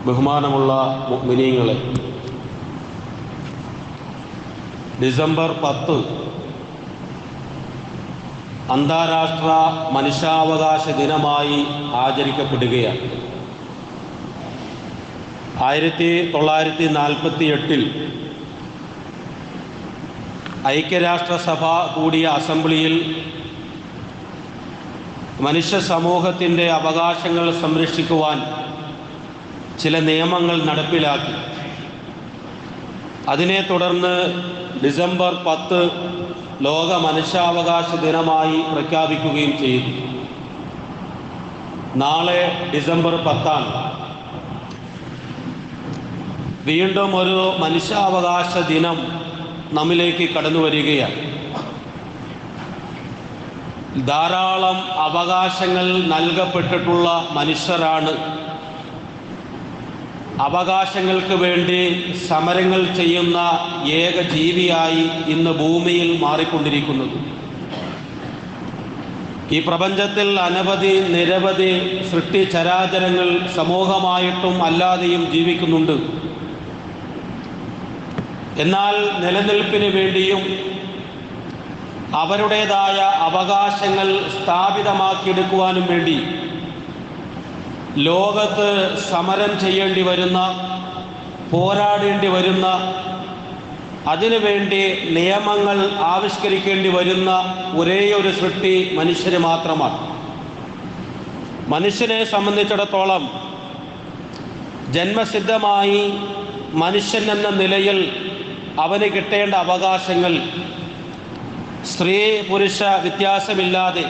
ബഹുമാനമുള്ള മിനിങ്ങളെ ഡിസംബർ പത്ത് അന്താരാഷ്ട്ര മനുഷ്യാവകാശ ദിനമായി ആചരിക്കപ്പെടുകയാണ് ആയിരത്തി തൊള്ളായിരത്തി നാൽപ്പത്തി എട്ടിൽ ഐക്യരാഷ്ട്രസഭ കൂടിയ അസംബ്ലിയിൽ മനുഷ്യ സമൂഹത്തിൻ്റെ അവകാശങ്ങൾ സംരക്ഷിക്കുവാൻ ചില നിയമങ്ങൾ നടപ്പിലാക്കി അതിനെ തുടർന്ന് ഡിസംബർ പത്ത് ലോക മനുഷ്യാവകാശ ദിനമായി പ്രഖ്യാപിക്കുകയും ചെയ്തു നാളെ ഡിസംബർ പത്താണ് വീണ്ടും ഒരു മനുഷ്യാവകാശ ദിനം നമ്മിലേക്ക് കടന്നു വരികയാണ് ധാരാളം അവകാശങ്ങൾ നൽകപ്പെട്ടിട്ടുള്ള മനുഷ്യരാണ് അവകാശങ്ങൾക്ക് വേണ്ടി സമരങ്ങൾ ചെയ്യുന്ന ഏക ജീവിയായി ഇന്ന് ഭൂമിയിൽ മാറിക്കൊണ്ടിരിക്കുന്നത് ഈ പ്രപഞ്ചത്തിൽ അനവധി നിരവധി സൃഷ്ടി ചരാചരങ്ങൾ സമൂഹമായിട്ടും അല്ലാതെയും ജീവിക്കുന്നുണ്ട് എന്നാൽ നിലനിൽപ്പിന് വേണ്ടിയും അവരുടേതായ അവകാശങ്ങൾ സ്ഥാപിതമാക്കിയെടുക്കുവാനും വേണ്ടി ലോകത്ത് സമരം ചെയ്യേണ്ടി വരുന്ന പോരാടേണ്ടി വരുന്ന അതിനുവേണ്ടി നിയമങ്ങൾ ആവിഷ്കരിക്കേണ്ടി വരുന്ന ഒരേ ഒരു സൃഷ്ടി മനുഷ്യന് മാത്രമാണ് മനുഷ്യനെ സംബന്ധിച്ചിടത്തോളം ജന്മസിദ്ധമായി മനുഷ്യൻ എന്ന നിലയിൽ അവന് കിട്ടേണ്ട അവകാശങ്ങൾ സ്ത്രീ പുരുഷ വ്യത്യാസമില്ലാതെ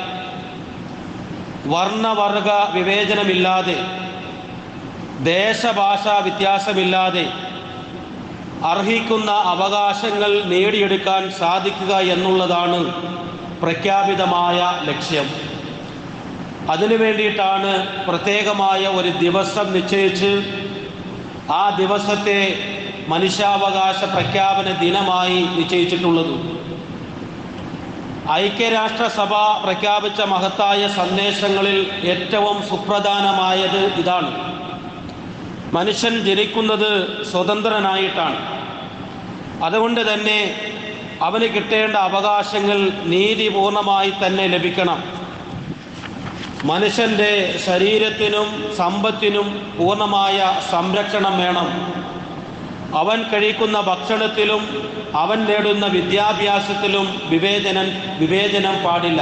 വർണ്ണവർഗ വിവേചനമില്ലാതെ ദേശഭാഷ വ്യത്യാസമില്ലാതെ അർഹിക്കുന്ന അവകാശങ്ങൾ നേടിയെടുക്കാൻ സാധിക്കുക എന്നുള്ളതാണ് പ്രഖ്യാപിതമായ ലക്ഷ്യം അതിനു വേണ്ടിയിട്ടാണ് പ്രത്യേകമായ ഒരു ദിവസം നിശ്ചയിച്ച് ആ ദിവസത്തെ മനുഷ്യാവകാശ പ്രഖ്യാപന ദിനമായി നിശ്ചയിച്ചിട്ടുള്ളത് ഐക്യരാഷ്ട്രസഭ പ്രഖ്യാപിച്ച മഹത്തായ സന്ദേശങ്ങളിൽ ഏറ്റവും സുപ്രധാനമായത് ഇതാണ് മനുഷ്യൻ ജനിക്കുന്നത് സ്വതന്ത്രനായിട്ടാണ് അതുകൊണ്ട് തന്നെ അവന് കിട്ടേണ്ട അവകാശങ്ങൾ നീതിപൂർണമായി തന്നെ ലഭിക്കണം മനുഷ്യൻ്റെ ശരീരത്തിനും സമ്പത്തിനും പൂർണ്ണമായ സംരക്ഷണം വേണം അവൻ കഴിക്കുന്ന ഭക്ഷണത്തിലും അവൻ നേടുന്ന വിദ്യാഭ്യാസത്തിലും വിവേചനം വിവേചനം പാടില്ല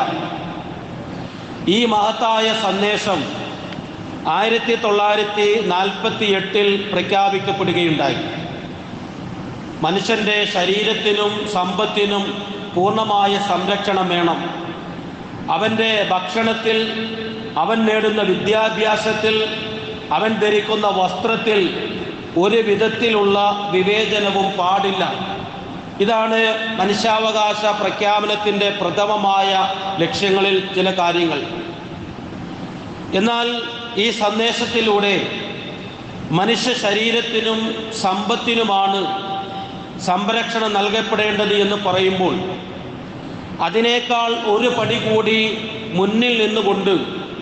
ഈ മഹത്തായ സന്ദേശം ആയിരത്തി തൊള്ളായിരത്തി നാൽപ്പത്തി എട്ടിൽ പ്രഖ്യാപിക്കപ്പെടുകയുണ്ടായി മനുഷ്യൻ്റെ ശരീരത്തിനും സമ്പത്തിനും പൂർണ്ണമായ സംരക്ഷണം വേണം അവൻ്റെ ഭക്ഷണത്തിൽ അവൻ നേടുന്ന വിദ്യാഭ്യാസത്തിൽ അവൻ ധരിക്കുന്ന വസ്ത്രത്തിൽ ഒരു വിധത്തിലുള്ള വിവേചനവും പാടില്ല ഇതാണ് മനുഷ്യാവകാശ പ്രഖ്യാപനത്തിൻ്റെ പ്രഥമമായ ലക്ഷ്യങ്ങളിൽ ചില കാര്യങ്ങൾ എന്നാൽ ഈ സന്ദേശത്തിലൂടെ മനുഷ്യ ശരീരത്തിനും സമ്പത്തിനുമാണ് സംരക്ഷണം നൽകപ്പെടേണ്ടത് എന്ന് പറയുമ്പോൾ അതിനേക്കാൾ ഒരു പടി കൂടി മുന്നിൽ നിന്നുകൊണ്ട്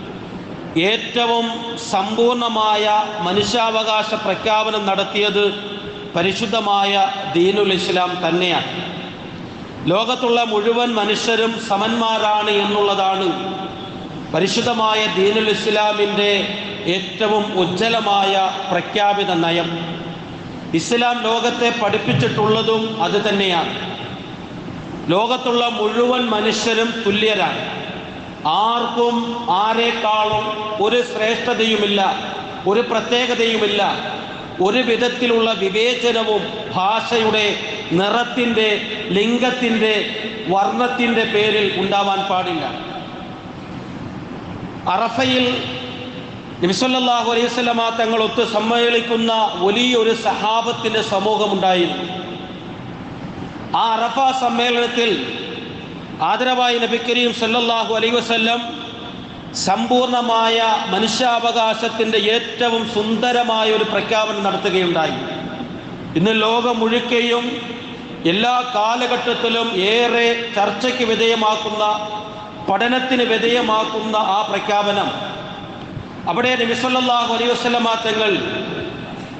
ഏറ്റവും സമ്പൂർണമായ മനുഷ്യാവകാശ പ്രഖ്യാപനം നടത്തിയത് പരിശുദ്ധമായ ദീനുൽ ഇസ്ലാം തന്നെയാണ് ലോകത്തുള്ള മുഴുവൻ മനുഷ്യരും സമന്മാരാണ് എന്നുള്ളതാണ് പരിശുദ്ധമായ ദീനുൽ ഇസ്ലാമിൻ്റെ ഏറ്റവും ഉജ്ജ്വലമായ പ്രഖ്യാപിത നയം ഇസ്ലാം ലോകത്തെ പഠിപ്പിച്ചിട്ടുള്ളതും അത് തന്നെയാണ് ലോകത്തുള്ള മുഴുവൻ മനുഷ്യരും തുല്യരാണ് ആർക്കും ആരെക്കാളും ഒരു ശ്രേഷ്ഠതയുമില്ല ഒരു പ്രത്യേകതയുമില്ല ഒരു വിധത്തിലുള്ള വിവേചനവും ഭാഷയുടെ നിറത്തിൻ്റെ ലിംഗത്തിൻ്റെ വർണ്ണത്തിൻ്റെ പേരിൽ ഉണ്ടാവാൻ പാടില്ല അറഫയിൽ നബിസല്ലാഹു അലൈഹി സ്വലമ തങ്ങളൊത്ത് സമ്മേളിക്കുന്ന വലിയൊരു സഹാബത്തിൻ്റെ സമൂഹമുണ്ടായിരുന്നു ആ അറഫ സമ്മേളനത്തിൽ ആദരവായി നബി കരീം സല്ലല്ലാഹു അലൈഹി വസല്ലം സമ്പൂർണമായ മനുഷ്യാവകാശത്തിൻ്റെ ഏറ്റവും സുന്ദരമായ ഒരു പ്രഖ്യാപനം നടത്തുകയുണ്ടായി ഇന്ന് ലോകം മുഴുക്കയും എല്ലാ കാലഘട്ടത്തിലും ഏറെ ചർച്ചയ്ക്ക് വിധേയമാക്കുന്ന പഠനത്തിന് വിധേയമാക്കുന്ന ആ പ്രഖ്യാപനം അവിടെ നബിസല്ലാഹു അലൈഹി വസ്ലമ തങ്ങൾ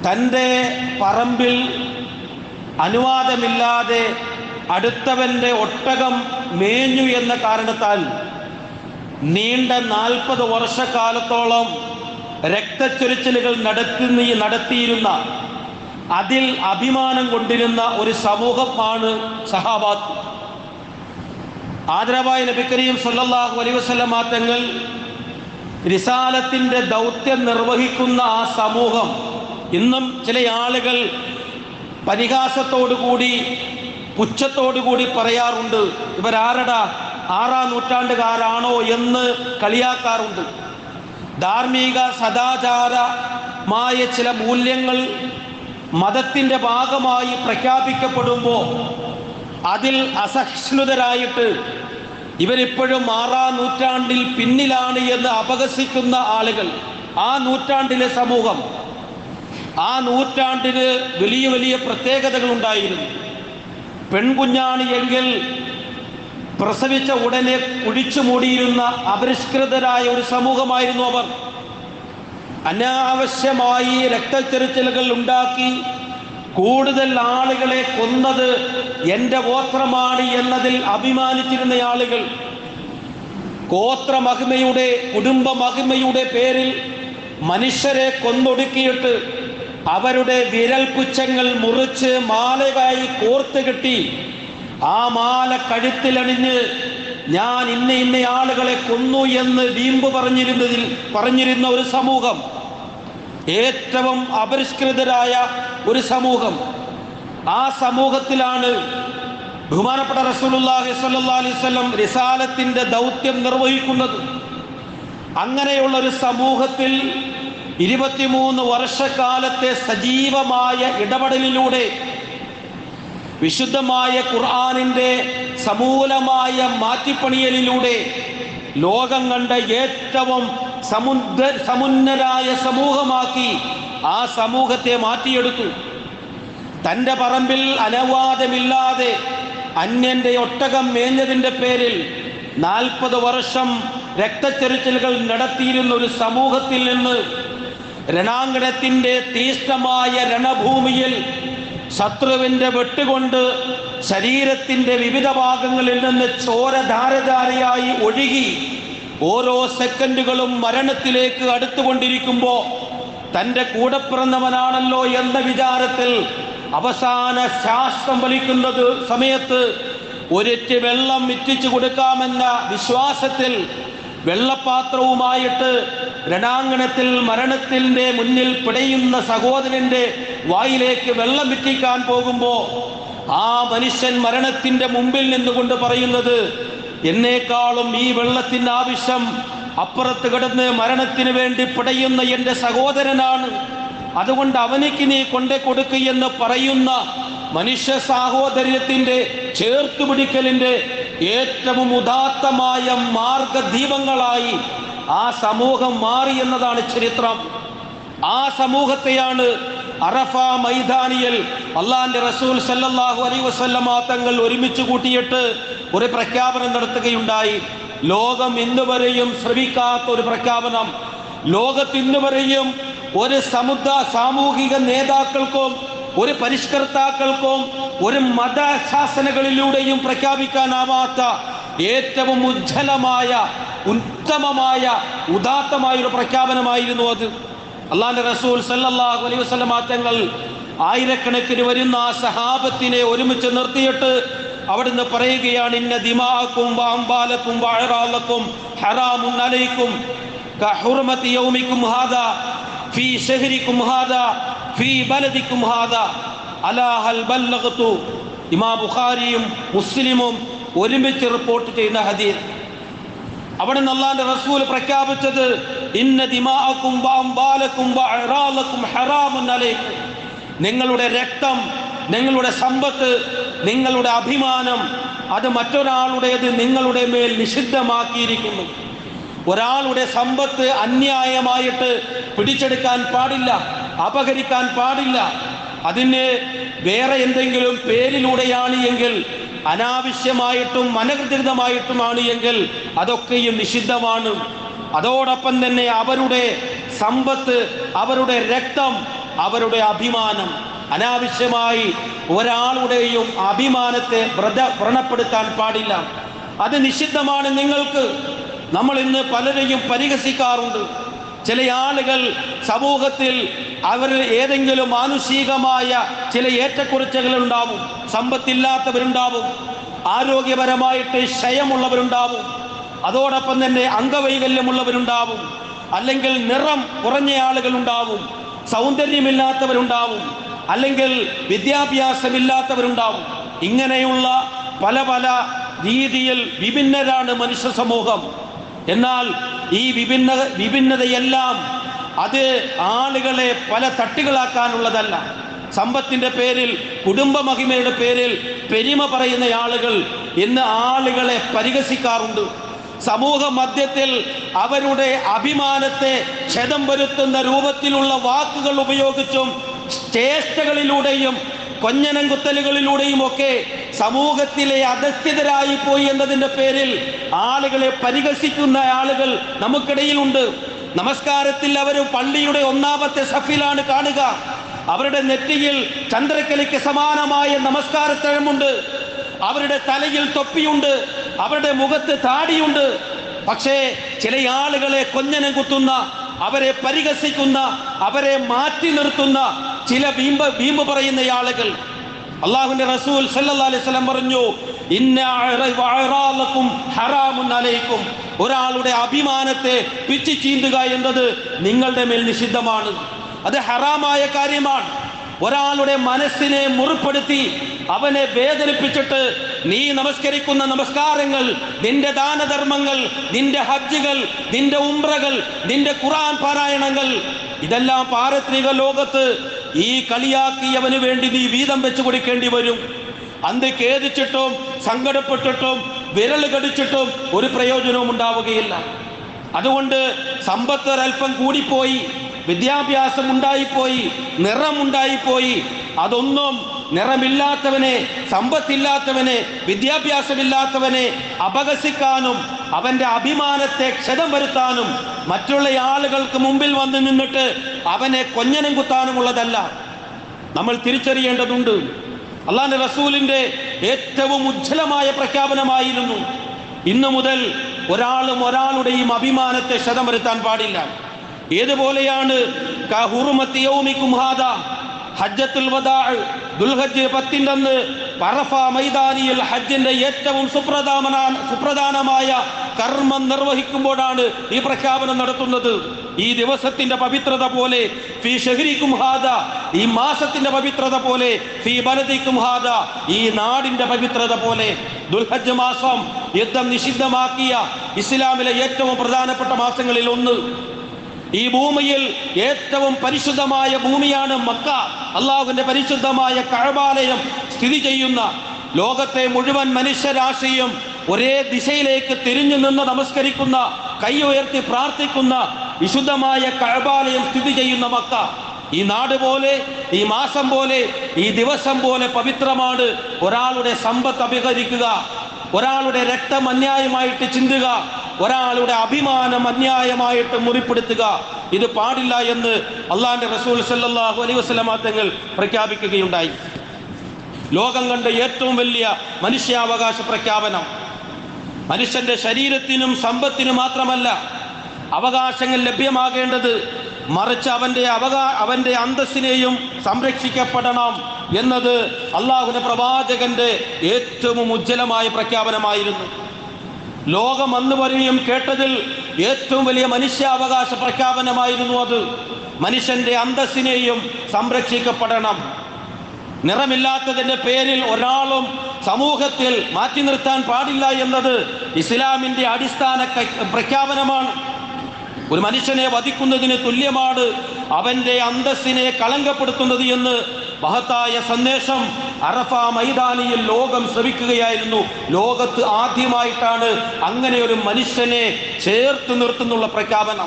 തൻ്റെ പറമ്പിൽ അനുവാദമില്ലാതെ അടുത്തവൻ്റെ ഒട്ടകം മേഞ്ഞു എന്ന കാരണത്താൽ നീണ്ട നാൽപ്പത് വർഷക്കാലത്തോളം രക്തച്ചൊരിച്ചിലുകൾ നടത്തുന്ന നടത്തിയിരുന്ന അതിൽ അഭിമാനം കൊണ്ടിരുന്ന ഒരു സമൂഹമാണ് സഹാബാത്ത് ആദരവായ നബി കരീം സല്ലല്ലാഹു അലൈഹി വസല്ലമ തങ്ങൾ റിസാലത്തിൻ്റെ ദൗത്യം നിർവഹിക്കുന്ന ആ സമൂഹം ഇന്നും ചില ആളുകൾ പരിഹാസത്തോടുകൂടി പുച്ഛത്തോടുകൂടി പറയാറുണ്ട് ഇവരാരടാ ആറാം നൂറ്റാണ്ടുകാരാണോ എന്ന് കളിയാക്കാറുണ്ട് ധാർമ്മിക സദാചാരമായ ചില മൂല്യങ്ങൾ മതത്തിൻ്റെ ഭാഗമായി പ്രഖ്യാപിക്കപ്പെടുമ്പോൾ അതിൽ അസഹിഷ്ണുതരായിട്ട് ഇവരിപ്പോഴും ആറാം നൂറ്റാണ്ടിൽ പിന്നിലാണ് എന്ന് അപഹസിക്കുന്ന ആളുകൾ ആ നൂറ്റാണ്ടിലെ സമൂഹം ആ നൂറ്റാണ്ടിന് വലിയ വലിയ പ്രത്യേകതകൾ ഉണ്ടായിരുന്നു പെൺകുഞ്ഞാണ് എങ്കിൽ പ്രസവിച്ച ഉടനെ കുഴിച്ചു മൂടിയിരുന്ന അപരിഷ്കൃതരായ ഒരു സമൂഹമായിരുന്നു അവർ അനാവശ്യമായി രക്തച്ചെറിച്ചിലുകൾ ഉണ്ടാക്കി കൂടുതൽ ആളുകളെ കൊന്നത് എൻ്റെ ഗോത്രമാണ് എന്നതിൽ അഭിമാനിച്ചിരുന്ന ആളുകൾ ഗോത്രമഹിമയുടെ കുടുംബ മഹിമയുടെ പേരിൽ മനുഷ്യരെ കൊന്നൊടുക്കിയിട്ട് അവരുടെ വിരൽ പുച്ഛങ്ങൾ മുറിച്ച് മാലയായി കോർത്ത് കെട്ടി ആ മാല കഴുത്തിലണിഞ്ഞ് ഞാൻ ഇന്ന ഇന്ന ആളുകളെ കൊന്നു എന്ന് വീമ്പ് പറഞ്ഞിരുന്നതിൽ പറഞ്ഞിരുന്ന ഒരു സമൂഹം ഏറ്റവും അപരിഷ്കൃതരായ ഒരു സമൂഹം ആ സമൂഹത്തിലാണ് ബഹുമാനപ്പെട്ട റസൂലുള്ളാഹി സ്വല്ലല്ലാഹി അലൈഹി വസല്ലം റിസാലത്തിന്റെ ദൗത്യം നിർവഹിക്കുന്നത് അങ്ങനെയുള്ള ഒരു സമൂഹത്തിൽ ഇരുപത്തിമൂന്ന് വർഷക്കാലത്തെ സജീവമായ ഇടപെടലിലൂടെ വിശുദ്ധമായ ഖുർആാനിൻ്റെ സമൂലമായ മാറ്റിപ്പണിയലിലൂടെ ലോകം കണ്ട ഏറ്റവും സമുദ്ര സമുന്നരായ സമൂഹമാക്കി ആ സമൂഹത്തെ മാറ്റിയെടുത്തു തൻ്റെ പറമ്പിൽ അനുവാദമില്ലാതെ അന്യന്റെ ഒട്ടകം മേഞ്ഞതിൻ്റെ പേരിൽ നാൽപ്പത് വർഷം രക്തച്ചെറിച്ചിലുകൾ നടത്തിയിരുന്ന ഒരു സമൂഹത്തിൽ നിന്ന് രണാങ്കണത്തിൻ്റെ തീഷ്ണമായ രണഭൂമിയിൽ ശത്രുവിൻ്റെ വെട്ടുകൊണ്ട് ശരീരത്തിൻ്റെ വിവിധ ഭാഗങ്ങളിൽ നിന്ന് ചോര ധാരധാരയായി ഒഴുകി ഓരോ സെക്കൻഡുകളും മരണത്തിലേക്ക് അടുത്തുകൊണ്ടിരിക്കുമ്പോൾ തൻ്റെ കൂടെ പിറന്നവനാണല്ലോ എന്ന വിചാരത്തിൽ അവസാന ശ്വാസം വലിക്കുന്നത് സമയത്ത് ഒരിറ്റ് വെള്ളം ഇറ്റിച്ചു കൊടുക്കാമെന്ന വിശ്വാസത്തിൽ വെള്ളപാത്രവുമായിട്ട് രണാങ്കണത്തിൽ മരണത്തിൻ്റെ മുന്നിൽ പിടയുന്ന സഹോദരന്റെ വായിലേക്ക് വെള്ളം ഇറ്റിക്കാൻ പോകുമ്പോൾ ആ മനുഷ്യൻ മരണത്തിൻ്റെ മുമ്പിൽ നിന്നുകൊണ്ട് പറയുന്നത് എന്നേക്കാളും ഈ വെള്ളത്തിൻ്റെ ആവശ്യം അപ്പുറത്ത് കിടന്ന് മരണത്തിന് വേണ്ടി പിടയുന്ന എൻ്റെ സഹോദരനാണ് അതുകൊണ്ട് അവനിക്ക് നീ കൊണ്ടേ കൊടുക്കുകയെന്ന് പറയുന്ന മനുഷ്യ സാഹോദര്യത്തിൻ്റെ ചേർത്തുപിടിക്കലിൻ്റെ ഏറ്റവും ഉദാത്തമായ മാർഗദീപങ്ങളായി ആ സമൂഹം മാറി എന്നതാണ് ചരിത്രം ആ സമൂഹത്തെയാണ് അറഫ മൈതാനിയിൽ അള്ളാന്റെ റസൂൽ സല്ലല്ലാഹു അലൈഹി വസല്ലമ തങ്ങൾ ഒരുമിച്ച് കൂട്ടിയിട്ട് ഒരു പ്രഖ്യാപനം നടത്തുകയുണ്ടായി ലോകം ഇന്നുവരെയും ശ്രമിക്കാത്ത ഒരു പ്രഖ്യാപനം ലോകത്ത് ഇന്നുവരെയും ഒരു സമുദ സാമൂഹിക നേതാക്കൾക്കും ഒരു പരിഷ്കർത്താക്കൾക്കും ഒരു മതശാസനകളിലൂടെയും പ്രഖ്യാപിക്കാനാവാത്ത ഏറ്റവും ഉജ്ജ്വലമായ ഉത്തമമായ ഉദാത്തമായ ഒരു പ്രഖ്യാപനമായിരുന്നു അത് അള്ളാന്റെ റസൂൽ സല്ലല്ലാഹു അലൈഹി വസല്ലമ തങ്ങൾ ആയിരക്കണക്കിന് വരുന്ന ആ സഹാബത്തിനെ ഒരുമിച്ച് നിർത്തിയിട്ട് അവിടുന്ന് പറയുകയാണ് ഇന്ന ദിമാക്കും വാമ്പാലക്കും വാഴറാലക്കും ഹറാമുൻ അലൈക്കും കഹുർമത്തി യൗമിക്കും ഹാദാ ഫീ ഷഹരിക്കും ഹാദാ ഫീ ബലദിക്കും ഹാദാ അലാ ഹൽ ബല്ലഗതു ഇമാം ബുഖാരിയും മുസ്ലിമും ഒരുമിച്ച് റിപ്പോർട്ട് ചെയ്യുന്ന ഹദീസ് അവിടെ അള്ളാന്റെ റസൂൽ പ്രഖ്യാപിച്ചത് ഇന്ന ദിമാഅക്കും വഅംബാലക്കും വഅറാലക്കും ഹറാമുൻ അലൈക്കും നിങ്ങളുടെ രക്തം നിങ്ങളുടെ സമ്പത്ത് നിങ്ങളുടെ അഭിമാനം അത് മറ്റൊരാളുടേത് നിങ്ങളുടെ മേൽ നിഷിദ്ധമാക്കിയിരിക്കുന്നു ഒരാളുടെ സമ്പത്ത് അന്യായമായിട്ട് പിടിച്ചെടുക്കാൻ പാടില്ല അപഹരിക്കാൻ പാടില്ല അതിന് വേറെ എന്തെങ്കിലും പേരിലൂടെയാണ് എങ്കിൽ അനാവശ്യമായിട്ടും അനധികൃതമായിട്ടുമാണ് എങ്കിൽ അതൊക്കെയും നിഷിദ്ധമാണ് അതോടൊപ്പം തന്നെ അവരുടെ സമ്പത്ത് അവരുടെ രക്തം അവരുടെ അഭിമാനം അനാവശ്യമായി ഒരാളുടെയും അഭിമാനത്തെ വ്രത വ്രണപ്പെടുത്താൻ പാടില്ല അത് നിഷിദ്ധമാണ് നിങ്ങൾക്ക് നമ്മൾ ഇന്ന് പലരെയും പരിഹസിക്കാറുണ്ട് ചില ആളുകൾ സമൂഹത്തിൽ അവർ ഏതെങ്കിലും മാനുഷികമായ ചില ഏറ്റക്കുറച്ചുകൾ ഉണ്ടാവും സമ്പത്തില്ലാത്തവരുണ്ടാവും ആരോഗ്യപരമായിട്ട് ക്ഷയമുള്ളവരുണ്ടാവും അതോടൊപ്പം തന്നെ അംഗവൈകല്യമുള്ളവരുണ്ടാവും അല്ലെങ്കിൽ നിറം കുറഞ്ഞ ആളുകൾ ഉണ്ടാവും സൗന്ദര്യമില്ലാത്തവരുണ്ടാവും അല്ലെങ്കിൽ വിദ്യാഭ്യാസമില്ലാത്തവരുണ്ടാവും ഇങ്ങനെയുള്ള പല പല രീതിയിൽ വിഭിന്നരാണ് മനുഷ്യ സമൂഹം എന്നാൽ ഈ വിഭിന്ന വിഭിന്നതയെല്ലാം അത് ആളുകളെ പല തട്ടുകളാക്കാനുള്ളതല്ല സമ്പത്തിന്റെ പേരിൽ കുടുംബ മഹിമയുടെ പേരിൽ പെരുമ പറയുന്ന ആളുകൾ ഇന്ന് ആളുകളെ പരിഹസിക്കാറുണ്ട് സമൂഹ മധ്യത്തിൽ അവരുടെ അഭിമാനത്തെ ക്ഷതം വരുത്തുന്ന രൂപത്തിലുള്ള വാക്കുകൾ ഉപയോഗിച്ചും ചേഷ്ടകളിലൂടെയും കൊഞ്ഞനം കുത്തലുകളിലൂടെയും ഒക്കെ സമൂഹത്തിലെ അധസ്ഥിതരായി പോയി എന്നതിൻ്റെ പേരിൽ ആളുകളെ പരിഹസിക്കുന്ന ആളുകൾ നമുക്കിടയിലുണ്ട് നമസ്കാരത്തിൽ അവർ പള്ളിയുടെ ഒന്നാമത്തെ സഫിലാണ് കാണുക അവരുടെ നെറ്റിയിൽ ചന്ദ്രക്കലയ്ക്ക് സമാനമായ നമസ്കാരത്തഴമുണ്ട് അവരുടെ തലയിൽ തൊപ്പിയുണ്ട് അവരുടെ മുഖത്ത് താടിയുണ്ട് പക്ഷേ ചില ആളുകളെ കൊഞ്ഞനം കുത്തുന്ന അവരെ പരിഹസിക്കുന്ന അവരെ മാറ്റി നിർത്തുന്ന ചില വീമ്പ വീമ്പ് പറയുന്ന ആളുകൾ അള്ളാഹുവിന്റെ റസൂൽ സല്ലല്ലാഹു അലൈഹി വസല്ലം പറഞ്ഞു ഇന്ന അഅറ- വഅറാലക്കും ഹറാമുൻ അലൈക്കും ഒരാളുടെ അഭിമാനത്തെ പിച്ചി ചീന്തുക എന്നത് നിങ്ങളുടെ മേൽ നിഷിദ്ധമാണ് അത് ഹറാമായ കാര്യമാണ് ഒരാളുടെ മനസ്സിനെ മുറിപ്പെടുത്തി അവനെ വേദനിപ്പിച്ചിട്ട് നീ നമസ്കരിക്കുന്ന നമസ്കാരങ്ങൾ നിന്റെ ദാനധർമ്മങ്ങൾ നിന്റെ ഹജ്ജുകൾ നിന്റെ ഉംറകൾ നിന്റെ ഖുർആൻ പാരായണങ്ങൾ ഇതെല്ലാം പാരത്രിക ലോകത്ത് ഈ കളിയാക്കിയവന് വേണ്ടി നീ വീതം വെച്ച് കൊടുക്കേണ്ടി വരും അന്ത് ഖേദിച്ചിട്ടും സങ്കടപ്പെട്ടിട്ടും വിരൽ കടിച്ചിട്ടും ഒരു പ്രയോജനവും ഉണ്ടാവുകയില്ല അതുകൊണ്ട് സമ്പത്ത് ഒരല്പം കൂടിപ്പോയി വിദ്യാഭ്യാസം ഉണ്ടായിപ്പോയി നിറമുണ്ടായിപ്പോയി അതൊന്നും നിറമില്ലാത്തവനെ സമ്പത്തില്ലാത്തവനെ വിദ്യാഭ്യാസമില്ലാത്തവനെ അപകസിക്കാനും അവന്റെ അഭിമാനത്തെ ക്ഷതം വരുത്താനും മറ്റുള്ള ആളുകൾക്ക് മുമ്പിൽ വന്ന് നിന്നിട്ട് അവനെ കൊഞ്ഞനം കുത്താനുമുള്ളതല്ല നമ്മൾ തിരിച്ചറിയേണ്ടതുണ്ട് അള്ളാന്റെ റസൂലിന്റെ ഏറ്റവും ഉജ്ജ്വലമായ പ്രഖ്യാപനമായിരുന്നു ഇന്നു മുതൽ ഒരാളും ഒരാളുടെയും അഭിമാനത്തെ ക്ഷതം വരുത്താൻ പാടില്ല ഏതുപോലെയാണ് കഹുറുമത്തി യൗമിക്കും ഹാദ ഹജ്ജത്തുൽ വദാ ദുൽഹജ്ജ് പത്തിൻ്റെ അന്ന് പറഫ മൈതാനിയിൽ ഹജ്ജിന്റെ ഏറ്റവും സുപ്രധാന സുപ്രധാനമായ കർമ്മം നിർവഹിക്കുമ്പോഴാണ് ഈ പ്രഖ്യാപനം നടത്തുന്നത് ഈ ദിവസത്തിന്റെ പവിത്രത പോലെ ഫി ഷഹരിക്കും ഹാദ ഈ മാസത്തിന്റെ പവിത്രത പോലെ ഫി ബലദിക്കും ഹാദ ഈ നാടിന്റെ പവിത്രത പോലെ ദുൽഹജ്ജ് മാസം യുദ്ധം നിഷിദ്ധമാക്കിയ ഇസ്ലാമിലെ ഏറ്റവും പ്രധാനപ്പെട്ട മാസങ്ങളിൽ ഒന്ന് ഈ ഭൂമിയിൽ ഏറ്റവും പരിശുദ്ധമായ ഭൂമിയാണ് മക്ക അള്ളാഹുവിന്റെ പരിശുദ്ധമായ കഴബാലയം സ്ഥിതി ചെയ്യുന്ന ലോകത്തെ മുഴുവൻ മനുഷ്യരാശിയും ഒരേ ദിശയിലേക്ക് തിരിഞ്ഞു നിന്ന് നമസ്കരിക്കുന്ന കൈ ഉയർത്തി പ്രാർത്ഥിക്കുന്ന വിശുദ്ധമായ കഴബാലയം സ്ഥിതി ചെയ്യുന്ന മക്ക ഈ നാട് പോലെ ഈ മാസം പോലെ ഈ ദിവസം പോലെ പവിത്രമാണ് ഒരാളുടെ സമ്പത്ത് അഭിഹരിക്കുക ഒരാളുടെ രക്തം അന്യായമായിട്ട് ചിന്തുക ഒരാളുടെ അഭിമാനം അന്യായമായിട്ട് മുറിപ്പെടുത്തുക ഇത് പാടില്ല എന്ന് അള്ളാന്റെ റസൂൽ സല്ലല്ലാഹു അലൈഹി വസല്ലമ തങ്ങൾ പ്രഖ്യാപിക്കുകയുണ്ടായി ലോകം കണ്ട ഏറ്റവും വലിയ മനുഷ്യാവകാശ പ്രഖ്യാപനം മനുഷ്യന്റെ ശരീരത്തിനും സമ്പത്തിനും മാത്രമല്ല അവകാശങ്ങൾ ലഭ്യമാകേണ്ടത് മറിച്ച് അവന്റെ അവകാ അവന്റെ അന്തസ്സിനെയും സംരക്ഷിക്കപ്പെടണം എന്നത് അള്ളാഹുവിന്റെ പ്രവാചകന്റെ ഏറ്റവും ഉജ്ജ്വലമായ പ്രഖ്യാപനമായിരുന്നു ലോകം അന്ന് വരെയും കേട്ടതിൽ ഏറ്റവും വലിയ മനുഷ്യാവകാശ പ്രഖ്യാപനമായിരുന്നു അത് മനുഷ്യന്റെ അന്തസ്സിനെയും സംരക്ഷിക്കപ്പെടണം നിറമില്ലാത്തതിന്റെ പേരിൽ ഒരാളും സമൂഹത്തിൽ മാറ്റി നിർത്താൻ പാടില്ല എന്നത് ഇസ്ലാമിന്റെ അടിസ്ഥാന ക- പ്രഖ്യാപനമാണ് ഒരു മനുഷ്യനെ വധിക്കുന്നതിന് തുല്യമാണ് അവന്റെ അന്തസ്സിനെ കളങ്കപ്പെടുത്തുന്നത് എന്ന് മഹത്തായ സന്ദേശം അറഫ മൈതാനിയിൽ ലോകം ശ്രമിക്കുകയായിരുന്നു ലോകത്ത് ആദ്യമായിട്ടാണ് അങ്ങനെ ഒരു മനുഷ്യനെ ചേർത്ത് നിർത്തുന്നുള്ള പ്രഖ്യാപനം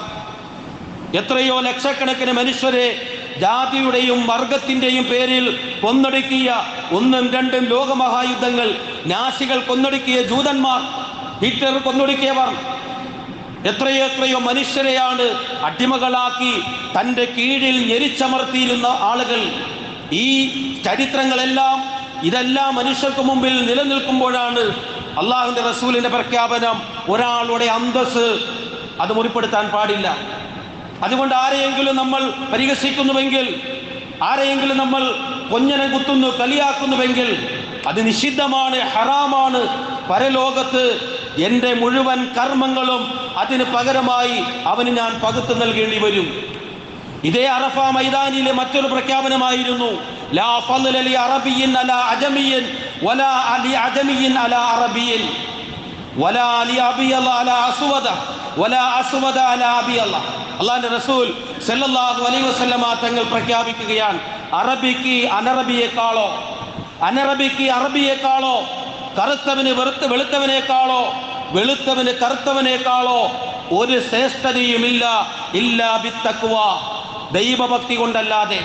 എത്രയോ ലക്ഷക്കണക്കിന് മനുഷ്യരെ ജാതിയുടെയും വർഗത്തിന്റെയും പേരിൽ കൊന്നൊടുക്കിയ ഒന്നും രണ്ടും ലോകമഹായുദ്ധങ്ങൾ നാസികൾ കൊന്നൊടുക്കിയ ജൂതന്മാർ ഹിറ്റ്ലർ കൊന്നൊടുക്കിയവർ എത്രയോ എത്രയോ മനുഷ്യരെയാണ് അടിമകളാക്കി തൻ്റെ കീഴിൽ ഞെരിച്ചമർത്തിയിരുന്ന ആളുകൾ ഈ ചരിത്രങ്ങളെല്ലാം ഇതെല്ലാം മനുഷ്യർക്ക് മുമ്പിൽ നിലനിൽക്കുമ്പോഴാണ് അള്ളാഹുവിന്റെ റസൂലിന്റെ പ്രഖ്യാപനം ഒരാളുടെ അന്തസ് അത് മുറിപ്പെടുത്താൻ പാടില്ല അതുകൊണ്ട് ആരെയെങ്കിലും നമ്മൾ പരിഹസിക്കുന്നുവെങ്കിൽ ആരെയെങ്കിലും നമ്മൾ കൊഞ്ഞനം കുത്തുന്നു കളിയാക്കുന്നുവെങ്കിൽ അത് നിഷിദ്ധമാണ് ഹറാമാണ് പരലോകത്ത് എൻ്റെ മുഴുവൻ കർമ്മങ്ങളും അതിന് പകരമായി അവന് ഞാൻ പകുത്തു നൽകേണ്ടി വരും ഇതേ അറഫ മൈതാനിയിലെ മറ്റൊരു പ്രഖ്യാപനമായിരുന്നു ലാ ഫضل لعربي على عجمي ولا لعجمي على عربي ولا لأبيض على أسود ولا أسود على أبيض അള്ളാഹിന്റെ റസൂൽ സല്ലല്ലാഹു അലൈഹി വസല്ലമ തങ്ങൾ പ്രഖ്യാപിക്കുകയാണ് അറബിക്ക് അനറബിയേക്കാളോ അനറബിക്ക് അറബിയേക്കാളോ കറുത്തവന് വെറുത്ത വെളുത്തവനേക്കാളോ വെളുത്തവന് കറുത്തവനേക്കാളോ ഒരു ശ്രേഷ്ഠതയുമില്ല ഇല്ല ബിത്തക്കുവ ദൈവഭക്തി കൊണ്ടല്ലാതെ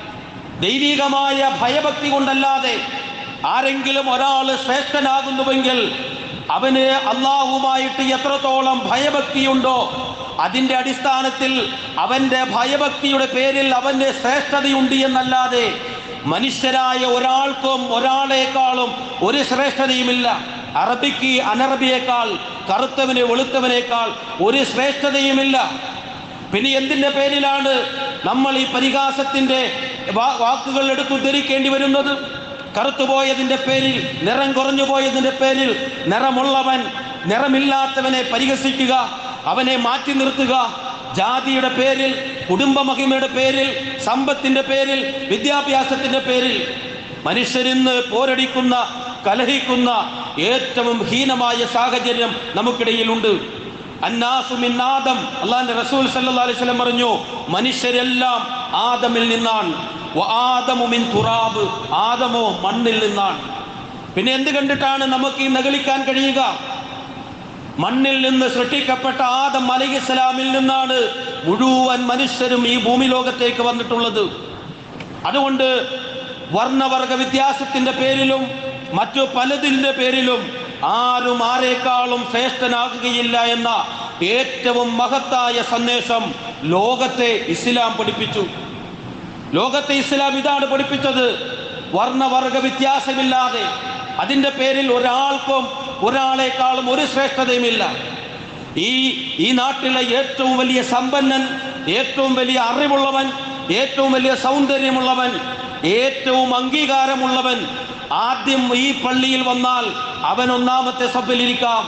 ദൈവികമായ ഭയഭക്തി കൊണ്ടല്ലാതെ ആരെങ്കിലും ഒരാൾ ശ്രേഷ്ഠനാകുന്നുവെങ്കിൽ അവന് അള്ളാഹുമായിട്ട് എത്രത്തോളം ഭയഭക്തിയുണ്ടോ അതിൻ്റെ അടിസ്ഥാനത്തിൽ അവൻ്റെ ഭയഭക്തിയുടെ പേരിൽ അവൻ്റെ ശ്രേഷ്ഠതയുണ്ട് എന്നല്ലാതെ മനുഷ്യരായ ഒരാൾക്കും ഒരാളെക്കാളും ഒരു ശ്രേഷ്ഠതയുമില്ല അറബിക്ക് അനറബിയേക്കാൾ കറുത്തവന് വെളുത്തവനേക്കാൾ ഒരു ശ്രേഷ്ഠതയുമില്ല പിന്നെ എന്തിന്റെ പേരിലാണ് നമ്മൾ ഈ പരിഹാസത്തിന്റെ വാ- വാക്കുകൾ എടുത്തുദ്ധരിക്കേണ്ടി വരുന്നത് കറുത്തുപോയതിന്റെ പേരിൽ നിറം കുറഞ്ഞു പോയതിന്റെ പേരിൽ നിറമുള്ളവൻ നിറമില്ലാത്തവനെ പരിഹസിക്കുക അവനെ മാറ്റി നിർത്തുക ജാതിയുടെ പേരിൽ കുടുംബമഹിമയുടെ പേരിൽ സമ്പത്തിന്റെ പേരിൽ വിദ്യാഭ്യാസത്തിന്റെ പേരിൽ മനുഷ്യരിന്ന് പോരടിക്കുന്ന കലഹിക്കുന്ന ഏറ്റവും ഹീനമായ സാഹചര്യം നമുക്കിടയിലുണ്ട് അന്നാസു മിൻ ആദം അള്ളാന്റെ റസൂൽ സല്ലല്ലാഹു അലൈഹി വസല്ലം പറഞ്ഞു മനുഷ്യരെല്ലാം ആദമിൽ നിന്നാണ് വ ആദമു മിൻ തുറാബ് ആദമോ മണ്ണിൽ നിന്നാണ് പിന്നെ എന്ത് കണ്ടിട്ടാണ് നമുക്ക് ഈ നകളിക്കാൻ കഴിയുക മണ്ണിൽ നിന്ന് സൃഷ്ടിക്കപ്പെട്ട ആദം അലൈഹിസ്സലാമിൽ നിന്നാണ് മുഴുവൻ മനുഷ്യരും ഈ ഭൂമി ലോകത്തേക്ക് വന്നിട്ടുള്ളത് അതുകൊണ്ട് വർണ്ണവർഗ വ്യത്യാസത്തിന്റെ പേരിലും മറ്റു പലതിൻ്റെ പേരിലും ആരും ആരെക്കാളും ശ്രേഷ്ഠനാകുകയില്ല എന്ന ഏറ്റവും മഹത്തായ സന്ദേശം ലോകത്തെ ഇസ്ലാം പഠിപ്പിച്ചു ലോകത്തെ ഇസ്ലാം ഇതാണ് പഠിപ്പിച്ചത് വർണ്ണവർഗ വ്യത്യാസമില്ലാതെ അതിൻ്റെ പേരിൽ ഒരാൾക്കും ഒരാളെക്കാളും ഒരു ശ്രേഷ്ഠതയുമില്ല ഈ ഈ നാട്ടിലെ ഏറ്റവും വലിയ സമ്പന്നൻ ഏറ്റവും വലിയ അറിവുള്ളവൻ ഏറ്റവും വലിയ സൗന്ദര്യമുള്ളവൻ ഏറ്റവും അംഗീകാരമുള്ളവൻ ആദ്യം ഈ പള്ളിയിൽ വന്നാൽ അവൻ ഒന്നാമത്തെ സഭയിലിരിക്കാം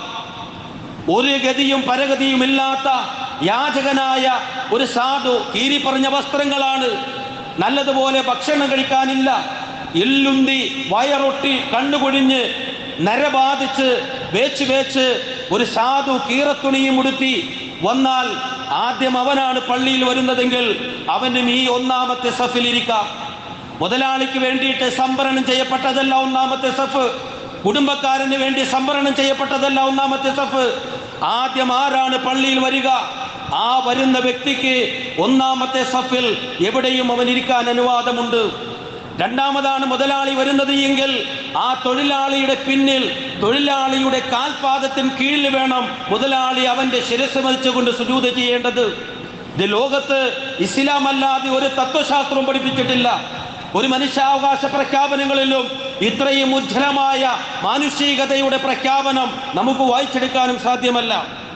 ഒരു ഗതിയും പരഗതിയും ഇല്ലാത്ത യാചകനായ ഒരു സാധു കീരി പറഞ്ഞ വസ്ത്രങ്ങളാണ് നല്ലതുപോലെ ഭക്ഷണം കഴിക്കാനില്ല എല്ലുന്തി വയറൊട്ടി കണ്ണുകൊഴിഞ്ഞ് നരബാധിച്ച് വേച്ച് വേച്ച് ഒരു സാധു കീറത്തുണിയും ഉടുത്തി വന്നാൽ ആദ്യം അവനാണ് പള്ളിയിൽ വരുന്നതെങ്കിൽ അവനും ഈ ഒന്നാമത്തെ സഫിലിരിക്കാം മുതലാളിക്ക് വേണ്ടിയിട്ട് സംഭരണം ചെയ്യപ്പെട്ടതല്ല ഒന്നാമത്തെ സഫ് കുടുംബക്കാരന് വേണ്ടി സംഭരണം ചെയ്യപ്പെട്ടതല്ല ഒന്നാമത്തെ സഫ് ആദ്യം ആരാണ് പള്ളിയിൽ വരിക ആ വരുന്ന വ്യക്തിക്ക് ഒന്നാമത്തെ സഫിൽ എവിടെയും അവൻ ഇരിക്കാൻ അനുവാദമുണ്ട് രണ്ടാമതാണ് മുതലാളി വരുന്നത് എങ്കിൽ ആ തൊഴിലാളിയുടെ പിന്നിൽ തൊഴിലാളിയുടെ കാൽപാദത്തിന് കീഴിൽ വേണം മുതലാളി അവന്റെ ശിരസ് മതിച്ചുകൊണ്ട് സുജൂത ചെയ്യേണ്ടത് ഇത് ലോകത്ത് ഇസ്ലാം അല്ലാതെ ഒരു തത്വശാസ്ത്രവും പഠിപ്പിച്ചിട്ടില്ല ഒരു മനുഷ്യാവകാശ പ്രഖ്യാപനങ്ങളിലും ഇത്രയും ഉജ്ജ്വലമായ മാനുഷികതയുടെ പ്രഖ്യാപനം നമുക്ക് വായിച്ചെടുക്കാനും സാധ്യമല്ല